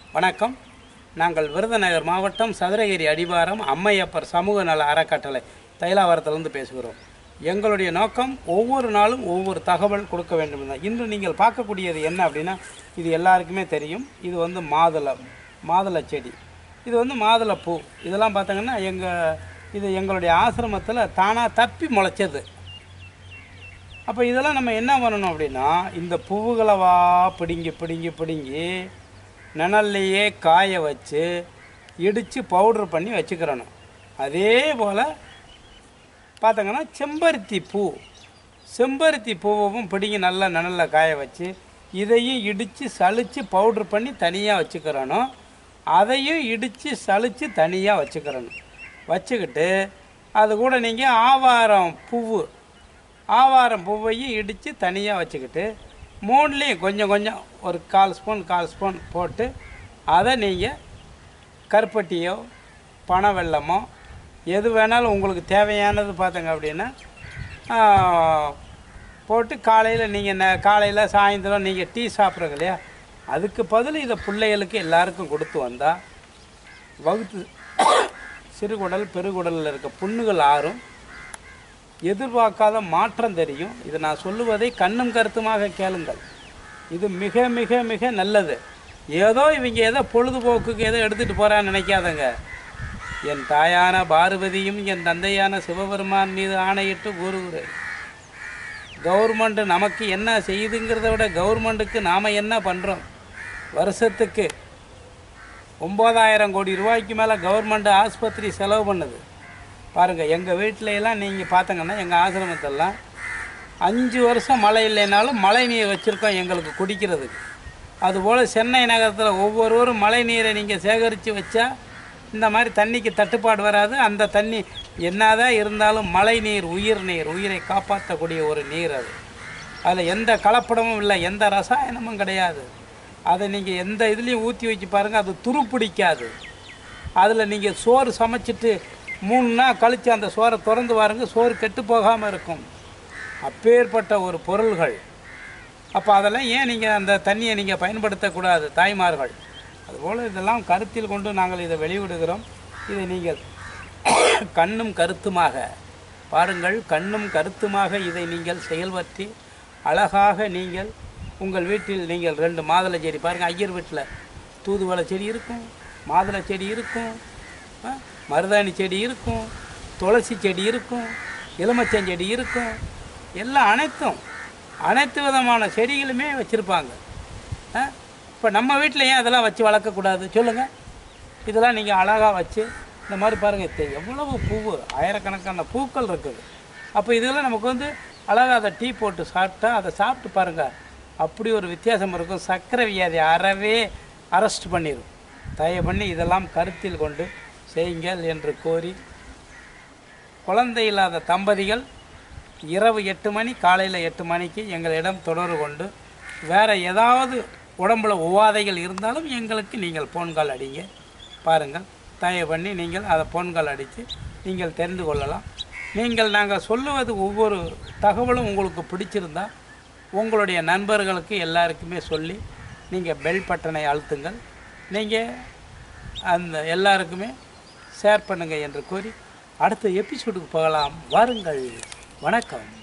வணக்கம் நாங்கள் விருதுநகர் மாவட்டம் சதுரகிரி அடிவாரம் அம்மையப்பர் சமூக நல அறக்கட்டளை தைலாவரத்திலிருந்து பேசுகிறோம் எங்களுடைய நோக்கம் ஒவ்வொரு நாளும் ஒவ்வொரு தகவல் கொடுக்க வேண்டும் தான் இன்று நீங்கள் பார்க்கக்கூடியது என்ன அப்படின்னா இது எல்லாருக்குமே தெரியும் இது வந்து மாதுளை மாதுளை செடி இது வந்து மாதுளை பூ இதெல்லாம் பார்த்தீங்கன்னா எங்கள் இது எங்களுடைய ஆசிரமத்தில் தானாக தப்பி முளைச்சது அப்போ இதெல்லாம் நம்ம என்ன பண்ணணும் அப்படின்னா இந்த பூவுகளை வா பிடுங்கி பிடுங்கி பிடுங்கி நிழல்லையே காய வச்சு இடித்து பவுட்ரு பண்ணி வச்சுக்கிறணும் அதே போல் பார்த்தீங்கன்னா செம்பருத்தி பூ செம்பருத்தி பூவும் பிடிங்கி நல்லா நிழலில் காய வச்சு இதையும் இடித்து சலித்து பவுட்ரு பண்ணி தனியாக வச்சுக்கிறணும் அதையும் இடித்து சலித்து தனியாக வச்சுக்கிறணும் வச்சுக்கிட்டு அது கூட நீங்கள் ஆவாரம் பூவு ஆவாரம் பூவையும் இடித்து தனியாக வச்சுக்கிட்டு மூணுலேயும் கொஞ்சம் கொஞ்சம் ஒரு கால் ஸ்பூன் கால் ஸ்பூன் போட்டு அதை நீங்கள் கருப்பட்டியோ பனை வெல்லமோ எது வேணாலும் உங்களுக்கு தேவையானது பார்த்தங்க அப்படின்னா ஆ, போட்டு காலையில் நீங்கள் ந காலையில் சாயந்தரம் நீங்கள் டீ சாப்பிட்றீங்க இல்லையா அதுக்கு பதில் இதை பிள்ளைகளுக்கு எல்லாருக்கும் கொடுத்து வந்தால் வகுத்து சிறுகுடல் பெருகுடலில் இருக்க புண்ணுகள் ஆறும் எதிர்பார்க்காத மாற்றம் தெரியும் இது நான் சொல்லுவதை கண்ணும் கருத்துமாக கேளுங்கள் இது மிக மிக மிக நல்லது ஏதோ இவங்க ஏதோ பொழுதுபோக்குக்கு ஏதோ எடுத்துகிட்டு போகிறான்னு நினைக்காதங்க என் தாயான பார்வதியும் என் தந்தையான சிவபெருமான் மீது ஆணையிட்டு கூறுகிறேன் கவர்மெண்ட் நமக்கு என்ன செய்யுதுங்கிறத விட கவர்மெண்ட்டுக்கு நாம் என்ன பண்ணுறோம் வருஷத்துக்கு ஒம்பதாயிரம் கோடி ரூபாய்க்கு மேலே கவர்மெண்ட் ஆஸ்பத்திரி செலவு பண்ணுது பாருங்கள் எங்கள் வீட்டில எல்லாம் நீங்கள் பார்த்தங்கன்னா எங்கள் ஆசிரமத்தெல்லாம் அஞ்சு வருஷம் மழை இல்லைனாலும் மழை நீர் வச்சுருக்கோம் எங்களுக்கு குடிக்கிறதுக்கு அதுபோல் சென்னை நகரத்தில் ஒவ்வொருவரும் மழை நீரை நீங்கள் சேகரித்து வச்சா இந்த மாதிரி தண்ணிக்கு தட்டுப்பாடு வராது அந்த தண்ணி என்னதான் இருந்தாலும் மழை நீர் உயிர் நீர் உயிரை காப்பாற்றக்கூடிய ஒரு நீர் அது அதில் எந்த கலப்படமும் இல்லை எந்த ரசாயனமும் கிடையாது அதை நீங்கள் எந்த இதுலேயும் ஊற்றி வச்சு பாருங்கள் அது துரு பிடிக்காது அதில் நீங்கள் சோறு சமைச்சிட்டு மூணு நாள் கழித்து அந்த சோறை திறந்து பாருங்க சோறு கெட்டு போகாமல் இருக்கும் அப்பேற்பட்ட ஒரு பொருள்கள் அப்போ அதெல்லாம் ஏன் நீங்கள் அந்த தண்ணியை நீங்கள் பயன்படுத்தக்கூடாது தாய்மார்கள் அதுபோல் இதெல்லாம் கருத்தில் கொண்டு நாங்கள் இதை வெளியிடுகிறோம் இதை நீங்கள் கண்ணும் கருத்துமாக பாருங்கள் கண்ணும் கருத்துமாக இதை நீங்கள் செயல்பற்றி அழகாக நீங்கள் உங்கள் வீட்டில் நீங்கள் ரெண்டு மாதுளை செடி பாருங்கள் ஐயர் வீட்டில் தூதுவளை செடி இருக்கும் மாதுளை செடி இருக்கும் ஆ, மருதாணி செடி இருக்கும் துளசி செடி இருக்கும் எலுமிச்சஞ்செடி இருக்கும் எல்லாம் அனைத்தும் அனைத்து விதமான செடிகளுமே வச்சுருப்பாங்க இப்போ நம்ம வீட்டில் ஏன் அதெல்லாம் வச்சு வளர்க்கக்கூடாது சொல்லுங்கள் இதெல்லாம் நீங்கள் அழகாக வச்சு இந்த மாதிரி பாருங்கள் தெ- எவ்வளவு பூவு ஆயிரக்கணக்கான பூக்கள் இருக்குது அப்போ இதெல்லாம் நமக்கு வந்து அழகாக அதை டீ போட்டு சாப்பிட்டா அதை சாப்பிட்டு பாருங்கள் அப்படி ஒரு வித்தியாசம் இருக்கும் சர்க்கரை வியாதி அறவே அரெஸ்ட் பண்ணிடும் தயவு பண்ணி இதெல்லாம் கருத்தில் கொண்டு செய்யுங்கள் என்று கோரி குழந்தை இல்லாத தம்பதிகள் இரவு எட்டு மணி காலையில் எட்டு மணிக்கு எங்களிடம் தொடர்பு கொண்டு வேறு ஏதாவது உடம்புல உவாதைகள் இருந்தாலும் எங்களுக்கு நீங்கள் ஃபோன்கால் அடிங்க பாருங்கள் தயவு பண்ணி நீங்கள் அதை ஃபோன்கால் அடித்து நீங்கள் தெரிந்து கொள்ளலாம் நீங்கள் நாங்கள் சொல்லுவது ஒவ்வொரு தகவலும் உங்களுக்கு பிடிச்சிருந்தா உங்களுடைய நண்பர்களுக்கு எல்லாருக்குமே சொல்லி நீங்கள் பெல் பட்டனை அழுத்துங்கள் நீங்கள் அந்த எல்லாருக்குமே ஷேர் பண்ணுங்கள் என்று கூறி அடுத்த எபிசோடுக்கு போகலாம் வாருங்கள் வணக்கம்